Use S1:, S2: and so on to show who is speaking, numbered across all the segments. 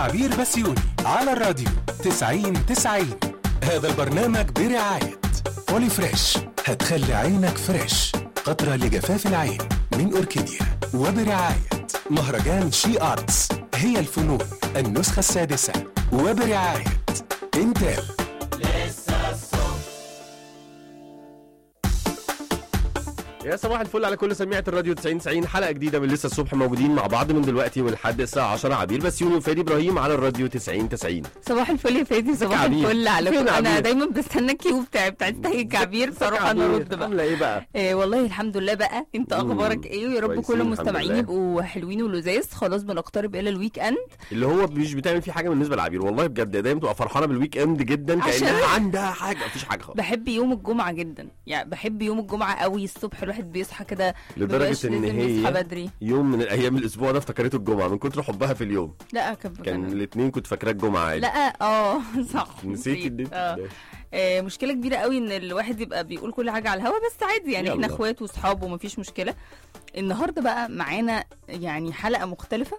S1: عبير بسيوني على الراديو 90 90 هذا البرنامج برعاية بولي فريش هتخلي عينك فريش قطرة لجفاف العين من أوركيديا وبرعاية مهرجان شي آرتس هي الفنون النسخة السادسة وبرعاية انتل
S2: يا صباح الفل على كل سميعة الراديو 90 90 حلقة جديدة من لسه الصبح موجودين مع بعض من دلوقتي ولحد الساعة 10 عبير بسيوني وفادي ابراهيم على الراديو 90 90
S3: صباح الفل يا فادي صباح
S2: عبير؟
S3: الفل على
S2: فين
S3: كل انا
S2: عبير؟
S3: دايما بستنى الكيو بتاعي بتاع تحية عبير فاروح انا
S2: عبير،
S3: ارد بقى
S2: عاملة ايه بقى؟
S3: إيه والله الحمد لله بقى انت
S2: مم.
S3: اخبارك ايه ويا رب
S2: كويسين
S3: كل
S2: الحمد
S3: المستمعين
S2: لله.
S3: يبقوا حلوين ولذاذ خلاص بنقترب الى الويك اند
S2: اللي هو مش بتعمل فيه حاجة بالنسبة لعبير والله بجد دايما تبقى فرحانة بالويك اند جدا
S3: عشان-
S2: كأنها عندها حاجة مفيش حاجة خالص
S3: بحب يوم الجمعه جدا يعني بحب يوم الجمعه قوي الصبح الواحد بيصحى كده
S2: لدرجة
S3: مبيبقاش
S2: ان
S3: لازم يصحى
S2: هي
S3: بدري
S2: يوم من الايام الاسبوع ده افتكرته الجمعة من كتر حبها في اليوم
S3: لا كان
S2: كان الاثنين كنت فاكراه الجمعة عادي
S3: لا اه صح
S2: نسيت
S3: نسيت.
S2: الدنيا
S3: اه آه، مشكله كبيره قوي ان الواحد يبقى بيقول كل حاجه على الهوا بس عادي يعني احنا
S2: يلا.
S3: اخوات واصحاب ومفيش مشكله النهارده بقى معانا يعني حلقه مختلفه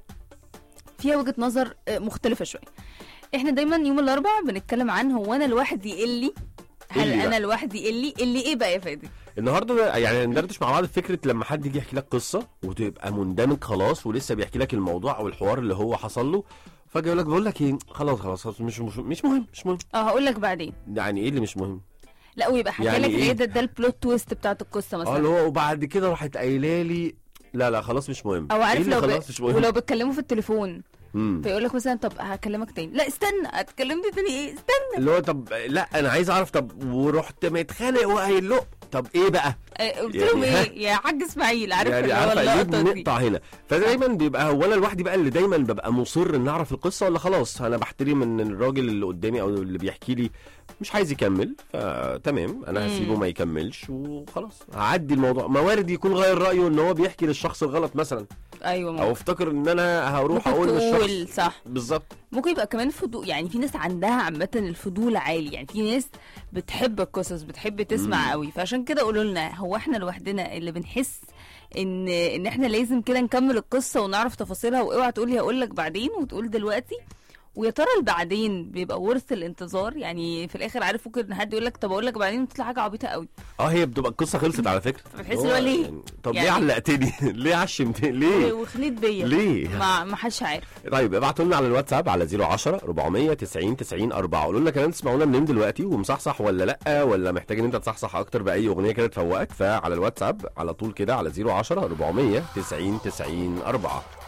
S3: فيها وجهه نظر آه، مختلفه شويه احنا دايما يوم الاربعاء بنتكلم عن هو انا لوحدي اللي هل
S2: اللي
S3: انا
S2: بقى.
S3: لوحدي اللي اللي ايه بقى يا فادي
S2: النهارده ده يعني ندردش مع بعض في فكره لما حد يجي يحكي لك قصه وتبقى مندمج خلاص ولسه بيحكي لك الموضوع او الحوار اللي هو حصل له فجاه يقول لك بقول لك ايه خلاص خلاص خلاص مش مش مش مهم مش مهم
S3: اه هقول لك بعدين
S2: يعني ايه اللي مش مهم؟
S3: لا ويبقى حكى
S2: يعني
S3: لك
S2: إيه؟
S3: ايه ده ده البلوت تويست بتاعت القصه
S2: اه
S3: مثلا
S2: اللي هو وبعد كده راحت قايله لي لا لا خلاص مش مهم
S3: او
S2: ايه
S3: عارف
S2: اللي
S3: لو
S2: خلاص
S3: ب...
S2: مش مهم
S3: ولو بتكلموا في التليفون
S2: مم.
S3: فيقول لك مثلا طب هكلمك تاني لا استنى هتكلمني تاني ايه استنى
S2: اللي هو طب لا انا عايز اعرف طب ورحت متخانق وقايل له طب ايه بقى؟
S3: آه، قلت
S2: يعني
S3: لهم
S2: ها؟
S3: ايه يا حاج اسماعيل عارف
S2: يعني
S3: اللي هو
S2: عارفه ليه
S3: اللقطه دي
S2: بنقطع هنا فدايما بيبقى هو انا لوحدي بقى اللي دايما ببقى مصر ان اعرف القصه ولا خلاص انا بحترم ان الراجل اللي قدامي او اللي بيحكي لي مش عايز يكمل فتمام انا هسيبه
S3: مم.
S2: ما يكملش وخلاص هعدي الموضوع ما وارد يكون غير رايه ان هو بيحكي للشخص الغلط مثلا
S3: ايوه
S2: او
S3: ممكن.
S2: افتكر ان انا هروح
S3: ممكن
S2: اقول
S3: تقول
S2: للشخص
S3: صح
S2: بالظبط
S3: ممكن يبقى كمان فضول يعني في ناس عندها عامة الفضول عالي يعني في ناس بتحب القصص بتحب تسمع
S2: مم.
S3: قوي فعشان كده قولوا لنا هو احنا لوحدنا اللي بنحس ان ان احنا لازم كده نكمل القصة ونعرف تفاصيلها واوعى تقولي هقول لك بعدين وتقول دلوقتي ويا ترى البعدين بيبقى ورث الانتظار يعني في الاخر عارف ممكن حد يقول لك طب اقول لك بعدين وتطلع حاجه عبيطه قوي
S2: اه هي بتبقى القصه خلصت على فكره
S3: فبتحس اللي هو ليه؟
S2: يعني طب ليه
S3: يعني-
S2: علقتني ليه عشمتني ليه
S3: وخنيت بيا
S2: ليه
S3: ما ما حدش عارف
S2: طيب ابعتوا لنا على الواتساب على 010 490 90 4 قولوا لنا كمان تسمعونا منين دلوقتي ومصحصح ولا لا ولا محتاج ان انت تصحصح اكتر باي اغنيه كده تفوقك فعلى الواتساب على طول كده على 010 490 90 4